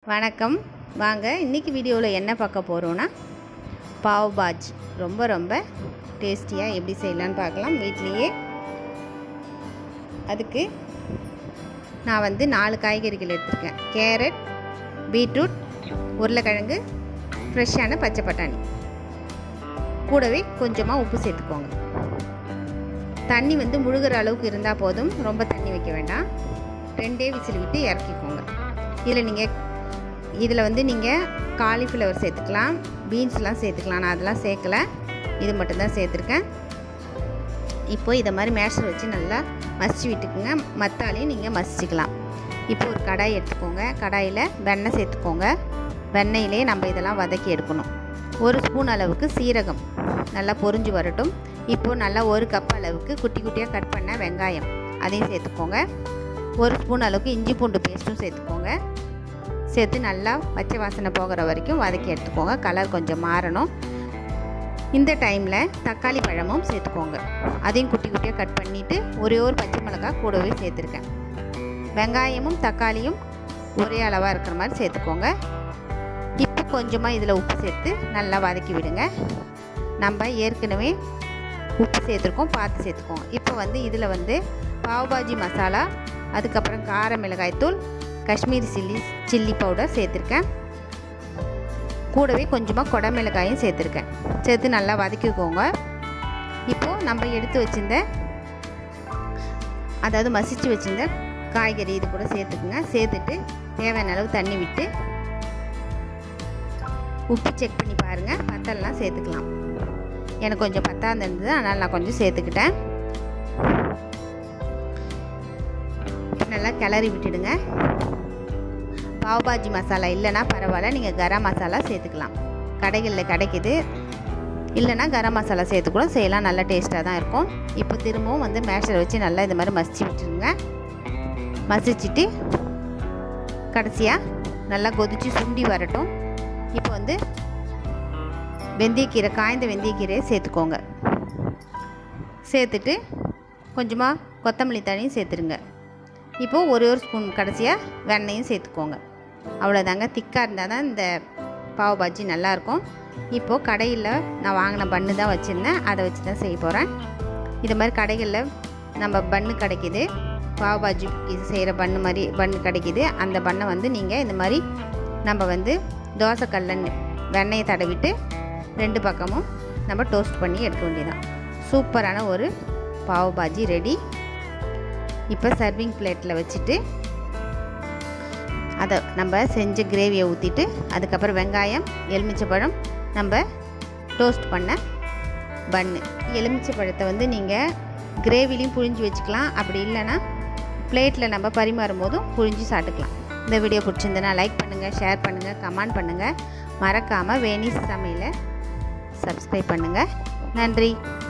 வணக்கம் வாங்க இன்றைக்கி வீடியோவில் என்ன பார்க்க போகிறோன்னா பாவ் பாஜ் ரொம்ப ரொம்ப டேஸ்டியாக எப்படி செய்யலான்னு பார்க்கலாம் வீட்லேயே அதுக்கு நான் வந்து நாலு காய்கறிகள் எடுத்திருக்கேன் கேரட் பீட்ரூட் உருளைக்கிழங்கு ஃப்ரெஷ்ஷான பச்சை பட்டாணி கூடவே கொஞ்சமாக உப்பு சேர்த்துக்கோங்க தண்ணி வந்து முழுகிற அளவுக்கு இருந்தால் போதும் ரொம்ப தண்ணி வைக்க வேண்டாம் ரெண்டே விசில் விட்டு இறக்கிக்கோங்க இதில் நீங்கள் இதில் வந்து நீங்கள் காலிஃப்ளவர் சேர்த்துக்கலாம் பீன்ஸ்லாம் சேர்த்துக்கலாம் நான் அதெல்லாம் சேர்க்கலை இது மட்டும்தான் சேர்த்துருக்கேன் இப்போ இதை மாதிரி மேஷர் வச்சு நல்லா மசிச்சு விட்டுக்குங்க மத்தாலையும் நீங்கள் மசிச்சுக்கலாம் இப்போ ஒரு கடாய் எடுத்துக்கோங்க கடாயில் வெண்ணெய் சேர்த்துக்கோங்க வெண்ணெயிலே நம்ம இதெல்லாம் வதக்கி எடுக்கணும் ஒரு ஸ்பூன் அளவுக்கு சீரகம் நல்லா பொரிஞ்சு வரட்டும் இப்போது நல்லா ஒரு கப் அளவுக்கு குட்டி குட்டியாக கட் பண்ண வெங்காயம் அதையும் சேர்த்துக்கோங்க ஒரு ஸ்பூன் அளவுக்கு இஞ்சி பூண்டு பேஸ்ட்டும் சேர்த்துக்கோங்க சேர்த்து நல்லா பச்சை வாசனை போகிற வரைக்கும் வதக்கி எடுத்துக்கோங்க கலர் கொஞ்சம் மாறணும் இந்த டைமில் தக்காளி பழமும் சேர்த்துக்கோங்க அதையும் குட்டி குட்டியாக கட் பண்ணிவிட்டு ஒரே ஒரு பச்சை மிளகாய் கூடவே சேர்த்துருக்கேன் வெங்காயமும் தக்காளியும் ஒரே அளவாக இருக்கிற மாதிரி சேர்த்துக்கோங்க இப்போ கொஞ்சமாக இதில் உப்பு சேர்த்து நல்லா வதக்கி விடுங்க நம்ம ஏற்கனவே உப்பு சேர்த்துருக்கோம் பார்த்து சேர்த்துக்கோங்க இப்போ வந்து இதில் வந்து பாவ்பாஜி மசாலா அதுக்கப்புறம் கார மிளகாய்த்தூள் காஷ்மீரி சில்லி சில்லி பவுடர் சேர்த்துருக்கேன் கூடவே கொஞ்சமாக குடமிளகாயும் சேர்த்துருக்கேன் சேர்த்து நல்லா வதக்கிக்கோங்க இப்போது நம்ம எடுத்து வச்சிருந்த அதாவது மசிச்சு வச்சிருந்த காய்கறி இது கூட சேர்த்துக்குங்க சேர்த்துட்டு தேவையான அளவு தண்ணி விட்டு உப்பு செக் பண்ணி பாருங்கள் பத்தலாம் சேர்த்துக்கலாம் எனக்கு கொஞ்சம் பத்தாந்து இருந்தது அதனால் நான் கொஞ்சம் சேர்த்துக்கிட்டேன் நல்லா கிளறி விட்டுடுங்க பாவ்பாஜி மசாலா இல்லைன்னா பரவாயில்ல நீங்கள் கரம் மசாலா சேர்த்துக்கலாம் கடைகளில் கிடைக்கிது இல்லைனா கரம் மசாலா சேர்த்து கூட செய்யலாம் நல்லா டேஸ்ட்டாக தான் இருக்கும் இப்போ திரும்பவும் வந்து மேஷரை வச்சு நல்லா இந்த மாதிரி மசிச்சு விட்டுருங்க மசிச்சுட்டு கடைசியாக நல்லா கொதித்து சுண்டி வரட்டும் இப்போ வந்து வெந்தயக்கீரை காய்ந்த வெந்தயக்கீரையை சேர்த்துக்கோங்க சேர்த்துட்டு கொஞ்சமாக கொத்தமல்லி தனியும் சேர்த்துருங்க இப்போது ஒரு ஒரு ஸ்பூன் கடைசியாக வெண்ணையும் சேர்த்துக்கோங்க அவ்வளோதாங்க திக்காக இருந்தால் தான் இந்த பாவ் பாஜி நல்லாயிருக்கும் இப்போது கடையில் நான் வாங்கின பன்னு தான் வச்சுருந்தேன் அதை வச்சு தான் செய்ய போகிறேன் இது மாதிரி கடைகளில் நம்ம பன்னு கிடைக்கிது பாவ் பாஜி இது செய்கிற பன்னு மாதிரி பன்னு கிடைக்கிது அந்த பண்ணை வந்து நீங்கள் இந்த மாதிரி நம்ம வந்து தோசைக்கல்லன்னு வெண்ணெயை தடவிட்டு ரெண்டு பக்கமும் நம்ம டோஸ்ட் பண்ணி எடுக்க வேண்டியதான் சூப்பரான ஒரு பாவ் பாஜி ரெடி இப்போ சர்விங் பிளேட்டில் வச்சுட்டு அதை நம்ம செஞ்ச கிரேவியை ஊற்றிட்டு அதுக்கப்புறம் வெங்காயம் எலுமிச்சைப்பழம் நம்ம டோஸ்ட் பண்ண பன்னு எலுமிச்சை பழத்தை வந்து நீங்கள் கிரேவிலையும் புழிஞ்சு வச்சுக்கலாம் அப்படி இல்லைன்னா பிளேட்டில் நம்ம பரிமாறும் போதும் புழிஞ்சு சாப்பிட்டுக்கலாம் இந்த வீடியோ பிடிச்சிருந்தனா லைக் பண்ணுங்கள் ஷேர் பண்ணுங்கள் கமெண்ட் பண்ணுங்கள் மறக்காமல் வேணிஸ் சமையலை சப்ஸ்கிரைப் பண்ணுங்கள் நன்றி